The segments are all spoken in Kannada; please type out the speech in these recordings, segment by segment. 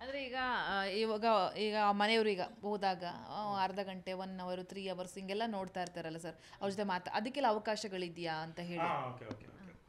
ಅಂದ್ರೆ ಈಗ ಆ, ಇವಾಗ ಈಗ ಮನೆಯವರು ಈಗ ಹೋದಾಗ ಆ, ಅರ್ಧ ಗಂಟೆ ಒನ್ ಅವರ್ ತ್ರೀ ಅವರ್ಸ್ ಹಿಂಗೆಲ್ಲ ನೋಡ್ತಾ ಇರ್ತಾರಲ್ಲ ಸರ್ ಅವ್ರ ಜೊತೆ ಮಾತಾ ಅದಕ್ಕೆಲ್ಲ ಅವಕಾಶಗಳಿದೆಯಾ ಅಂತ ಹೇಳಿ ಓಕೆ ಓಕೆ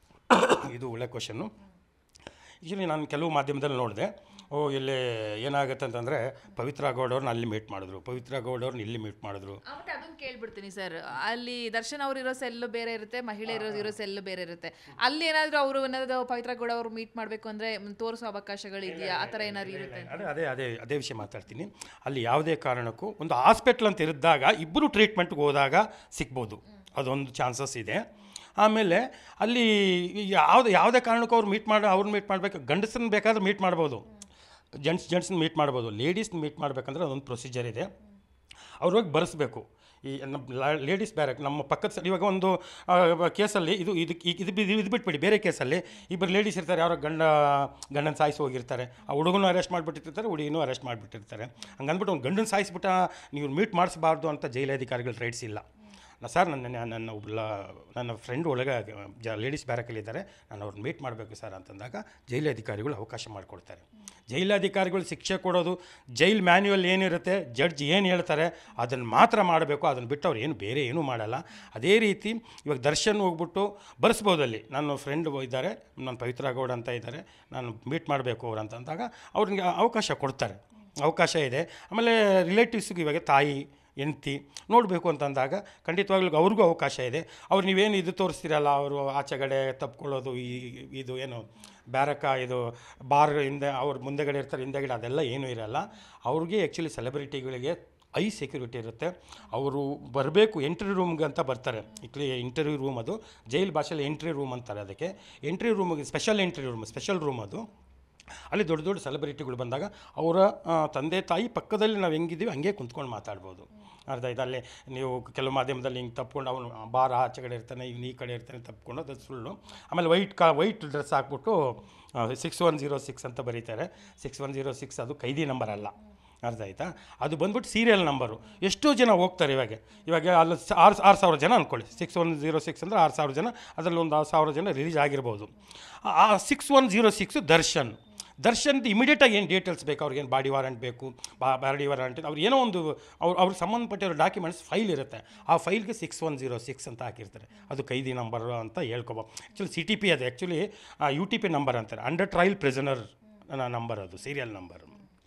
ಓಕೆ ಇದು ಒಳ್ಳೆ ಕ್ವಶನ್ನು ಆ್ಯಕ್ಚುಲಿ ನಾನು ಕೆಲವು ಮಾಧ್ಯಮದಲ್ಲಿ ನೋಡಿದೆ ಓ ಇಲ್ಲಿ ಏನಾಗುತ್ತೆ ಅಂತಂದರೆ ಪವಿತ್ರ ಗೌಡವ್ರನ್ನ ಅಲ್ಲಿ ಮೀಟ್ ಮಾಡಿದ್ರು ಪವಿತ್ರ ಗೌಡವ್ರನ್ನ ಇಲ್ಲಿ ಮೀಟ್ ಮಾಡಿದ್ರು ಮತ್ತೆ ಅದನ್ನ ಕೇಳ್ಬಿಡ್ತೀನಿ ಸರ್ ಅಲ್ಲಿ ದರ್ಶನ್ ಅವ್ರು ಇರೋ ಸೆಲ್ ಬೇರೆ ಇರುತ್ತೆ ಮಹಿಳೆ ಇರೋ ಇರೋ ಸೆಲ್ ಬೇರೆ ಇರುತ್ತೆ ಅಲ್ಲಿ ಏನಾದ್ರು ಅವರು ಏನಾದ್ರು ಪವಿತ್ರ ಗೌಡ ಅವರು ಮೀಟ್ ಮಾಡಬೇಕು ಅಂದ್ರೆ ಮ್, ತೋರಿಸೋ ಅವಕಾಶಗಳಿದೆಯಾ ಆ ಥರ ಏನಾದ್ರು ಇರುತ್ತೆ ಅದೇ ಅದೇ ಅದೇ ಅದೇ ವಿಷಯ ಮಾತಾಡ್ತೀನಿ ಅಲ್ಲಿ ಯಾವುದೇ ಕಾರಣಕ್ಕೂ ಒಂದು ಹಾಸ್ಪಿಟ್ಲ್ ಅಂತ ಇರಿದಾಗ ಇಬ್ಬರು ಟ್ರೀಟ್ಮೆಂಟ್ಗೆ ಹೋದಾಗ ಸಿಗ್ಬೋದು ಅದೊಂದು ಚಾನ್ಸಸ್ ಇದೆ ಆಮೇಲೆ ಅಲ್ಲಿ ಯಾವುದೇ ಯಾವುದೇ ಕಾರಣಕ್ಕೂ ಅವ್ರು ಮೀಟ್ ಮಾಡಿ ಅವ್ರನ್ನ ಮೀಟ್ ಮಾಡಬೇಕು ಗಂಡಸರನ್ನ ಬೇಕಾದ್ರೆ ಮೀಟ್ ಮಾಡ್ಬೋದು ಜೆಂಟ್ಸ್ ಜೆಂಟ್ಸ್ನ ಮೀಟ್ ಮಾಡ್ಬೋದು ಲೇಡೀಸ್ನ ಮೀಟ್ ಮಾಡಬೇಕಂದ್ರೆ ಅದೊಂದು ಪ್ರೊಸೀಜರ್ ಇದೆ ಅವ್ರು ಹೋಗಿ ಬರೆಸ್ಬೇಕು ಈ ನಮ್ಮ ಲೇಡೀಸ್ ಬ್ಯಾರಕ್ ನಮ್ಮ ಪಕ್ಕದ ಸೈಡ್ ಇವಾಗ ಒಂದು ಕೇಸಲ್ಲಿ ಇದು ಇದಕ್ಕೆ ಇದು ಇದು ಇದು ಬಿಟ್ಬಿಡಿ ಬೇರೆ ಕೇಸಲ್ಲಿ ಇಬ್ಬರು ಲೇಡೀಸ್ ಇರ್ತಾರೆ ಯಾರೋ ಗಂಡ ಗಂಡನ ಸಾಯಿಸಿ ಹೋಗಿರ್ತಾರೆ ಆ ಹುಡುಗನೂ ಅರೆಸ್ಟ್ ಮಾಡಿಬಿಟ್ಟಿರ್ತಾರೆ ಹುಡುಗಿನೂ ಅರೆಸ್ಟ್ ಮಾಡಿಬಿಟ್ಟಿರ್ತಾರೆ ಹಂಗಂದ್ಬಿಟ್ಟು ಒಂದು ಗಂಡನ ಸಾಯಿಸ್ಬಿಟ್ಟ ನೀವು ಮೀಟ್ ಮಾಡಿಸಬಾರ್ದು ಅಂತ ಜೈಲಾಧಿಕಾರಿಗಳು ರೈಟ್ಸ್ ಇಲ್ಲ ನಾ ಸರ್ ನನ್ನ ನನ್ನ ಒಬ್ಬ ನನ್ನ ಫ್ರೆಂಡ್ ಒಳಗೆ ಜ ಲೇಡೀಸ್ ಬ್ಯಾರಕಲ್ಲಿದ್ದಾರೆ ನಾನು ಅವ್ರನ್ನ ಮೀಟ್ ಮಾಡಬೇಕು ಸರ್ ಅಂತಂದಾಗ ಜೈಲಾಧಿಕಾರಿಗಳು ಅವಕಾಶ ಮಾಡಿಕೊಡ್ತಾರೆ ಜೈಲಾಧಿಕಾರಿಗಳು ಶಿಕ್ಷೆ ಕೊಡೋದು ಜೈಲ್ ಮ್ಯಾನ್ಯುವಲ್ ಏನಿರುತ್ತೆ ಜಡ್ಜ್ ಏನು ಹೇಳ್ತಾರೆ ಅದನ್ನು ಮಾತ್ರ ಮಾಡಬೇಕು ಅದನ್ನು ಬಿಟ್ಟು ಅವ್ರು ಏನು ಬೇರೆ ಏನೂ ಮಾಡಲ್ಲ ಅದೇ ರೀತಿ ಇವಾಗ ದರ್ಶನ್ ಹೋಗ್ಬಿಟ್ಟು ಬರ್ಸ್ಬೋದಲ್ಲಿ ನನ್ನ ಫ್ರೆಂಡ್ ಇದ್ದಾರೆ ನನ್ನ ಪವಿತ್ರ ಗೌಡ ಅಂತ ಇದ್ದಾರೆ ನಾನು ಮೀಟ್ ಮಾಡಬೇಕು ಅವ್ರು ಅಂತ ಅಂದಾಗ ಅವ್ರಿಗೆ ಅವಕಾಶ ಕೊಡ್ತಾರೆ ಅವಕಾಶ ಇದೆ ಆಮೇಲೆ ರಿಲೇಟಿವ್ಸ್ಗೆ ಇವಾಗ ತಾಯಿ ಹೆಂಡ್ತಿ ನೋಡಬೇಕು ಅಂತಂದಾಗ ಖಂಡಿತವಾಗ್ಲೂ ಅವ್ರಿಗೂ ಅವಕಾಶ ಇದೆ ಅವ್ರು ನೀವೇನು ಇದು ತೋರಿಸ್ತೀರಲ್ಲ ಅವರು ಆಚೆಗಡೆ ತಪ್ಕೊಳ್ಳೋದು ಈ ಇದು ಏನು ಬ್ಯಾರಕ ಇದು ಬಾರ್ ಹಿಂದೆ ಅವ್ರ ಮುಂದೆಗಡೆ ಇರ್ತಾರೆ ಹಿಂದೆಗಡೆ ಅದೆಲ್ಲ ಏನೂ ಇರಲ್ಲ ಅವ್ರಿಗೆ ಆ್ಯಕ್ಚುಲಿ ಸೆಲೆಬ್ರಿಟಿಗಳಿಗೆ ಐ ಸೆಕ್ಯೂರಿಟಿ ಇರುತ್ತೆ ಅವರು ಬರಬೇಕು ಎಂಟ್ರಿ ರೂಮ್ಗೆ ಅಂತ ಬರ್ತಾರೆ ಇಕ್ಲಿ ಇಂಟರ್ವ್ಯೂ ರೂಮ್ ಅದು ಜೈಲ್ ಭಾಷೆಯಲ್ಲಿ ಎಂಟ್ರಿ ರೂಮ್ ಅಂತಾರೆ ಅದಕ್ಕೆ ಎಂಟ್ರಿ ರೂಮಿಗೆ special entry room special room ಅದು ಅಲ್ಲಿ ದೊಡ್ಡ ದೊಡ್ಡ ಸೆಲೆಬ್ರಿಟಿಗಳು ಬಂದಾಗ ಅವರ ಆ, ತಂದೆ ತಾಯಿ ಪಕ್ಕದಲ್ಲಿ ನಾವು ಹೆಂಗಿದ್ದೀವಿ ಹಂಗೆ ಕುಂತ್ಕೊಂಡು ಮಾತಾಡ್ಬೋದು ಅರ್ಧ ಆಯ್ತು ಅಲ್ಲಿ ನೀವು ಕೆಲವು ಮಾಧ್ಯಮದಲ್ಲಿ ಹಿಂಗೆ ತಪ್ಕೊಂಡು ಅವನು ಬಾರ ಆಚೆ ಕಡೆ ಇರ್ತಾನೆ ಇವ್ನು ಈ ಕಡೆ ಇರ್ತಾನೆ ತಪ್ಕೊಂಡು ಅದು ಸುಳ್ಳು ಆಮೇಲೆ ವೈಟ್ ಕಾ ವೈಟ್ ಡ್ರೆಸ್ ಹಾಕ್ಬಿಟ್ಟು ಸಿಕ್ಸ್ ಒನ್ ಜೀರೋ ಸಿಕ್ಸ್ ಅಂತ ಬರೀತಾರೆ ಸಿಕ್ಸ್ ಒನ್ ಜೀರೋ ಸಿಕ್ಸ್ ಅದು ಕೈದಿ ನಂಬರ್ ಅಲ್ಲ ಅರ್ಥ ಆಯ್ತಾ ಅದು ಬಂದ್ಬಿಟ್ಟು ಸೀರಿಯಲ್ ನಂಬರು ಎಷ್ಟೋ ಜನ ಹೋಗ್ತಾರೆ ಇವಾಗ ಇವಾಗ ಅಲ್ಲಿ ಸ- ಆರು ಆರು ಸಾವಿರ ಜನ ಅಂದ್ಕೊಳ್ಳಿ ಸಿಕ್ಸ್ ಒನ್ ಜೀರೋ ಸಿಕ್ಸ್ ಅಂದರೆ ಆರು ಸಾವಿರ ಜನ ಅದರಲ್ಲಿ ಒಂದು ಆರು ಸಾವಿರ ಜನ ರಿಲೀಸ್ ಆಗಿರ್ಬೋದು ಆ six one zero six Darshan ದರ್ಶನ್ದು ಇಮಿಡಿಯೇಟಾಗಿ ಏನು ಡೀಟೇಲ್ಸ್ ಬೇಕು ಅವ್ರಿಗೆ ಏನು ಬಾಡಿ ವಾರಂಟ್ ಬೇಕು ಬಾ ಬಾಡಿ ವಾರಂಟ್ ಅವ್ರು ಏನೋ ಒಂದು ಅವ್ರು ಅವ್ರಿಗೆ ಸಂಬಂಧಪಟ್ಟಿರೋ ಡಾಕ್ಯುಮೆಂಟ್ಸ್ ಫೈಲ್ ಇರುತ್ತೆ ಆ ಫೈಲ್ಗೆ ಸಿಕ್ಸ್ ಒನ್ ಜೀರೋ ಸಿಕ್ಸ್ ಅಂತ ಹಾಕಿರ್ತಾರೆ ಅದು ಕೈದಿ ನಂಬರ್ ಅಂತ ಹೇಳ್ಕೊಬೋದು ಆ್ಯಕ್ಚುಲಿ ಸಿ ಟಿ ಪಿ ಅದು actually U T P number ಅಂತಾರೆ ಅಂಡರ್ ಟ್ರಯಲ್ ಪ್ರಿಸನರ್ ನಂಬರ್ ಅದು serial number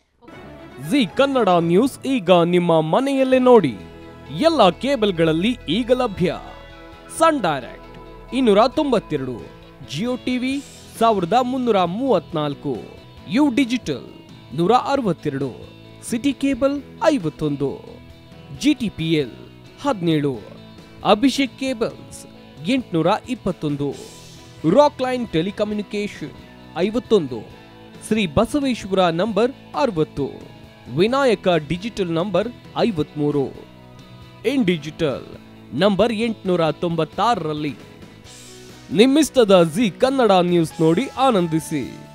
Zee Kannada news ಈಗ ನಿಮ್ಮ ಮನೆಯಲ್ಲೇ ನೋಡಿ ಎಲ್ಲ ಕೇಬಲ್ಗಳಲ್ಲಿ ಈಗ ಲಭ್ಯ ಸನ್ ಡೈರೆಕ್ಟ್ ಇನ್ನೂರ ತೊಂಬತ್ತೆರಡು ಜಿಯೋ ಟಿವಿ ಸಾವಿರದ ಮುನ್ನೂರ ಮೂವತ್ನಾಲ್ಕು ಯು ಡಿಜಿಟಲ್ ನೂರ ಅರವತ್ತೆರಡು ಸಿಟಿ ಕೇಬಲ್ ಐವತ್ತೊಂದು ಜಿಟಿಪಿಎಲ್ ಹದಿನೇಳು ಅಭಿಷೇಕ್ ಕೇಬಲ್ಸ್ ಎಂಟುನೂರ ಇಪ್ಪತ್ತೊಂದು ರಾಕ್ ಲೈನ್ ಟೆಲಿಕಮ್ಯುನಿಕೇಶನ್ ಐವತ್ತೊಂದು ಶ್ರೀ ಬಸವೇಶ್ವರ ನಂಬರ್ ಅರವತ್ತು ವಿನಾಯಕ ಡಿಜಿಟಲ್ ನಂಬರ್ ಐವತ್ಮೂರು ಇನ್ ಡಿಜಿಟಲ್ ನಂಬರ್ ಎಂಟುನೂರ ತೊಂಬತ್ತಾರರಲ್ಲಿ ನಿಮ್ಮಿಸ್ತದ ಜಿ ಕನ್ನಡ ನ್ಯೂಸ್ ನೋಡಿ ಆನಂದಿಸಿ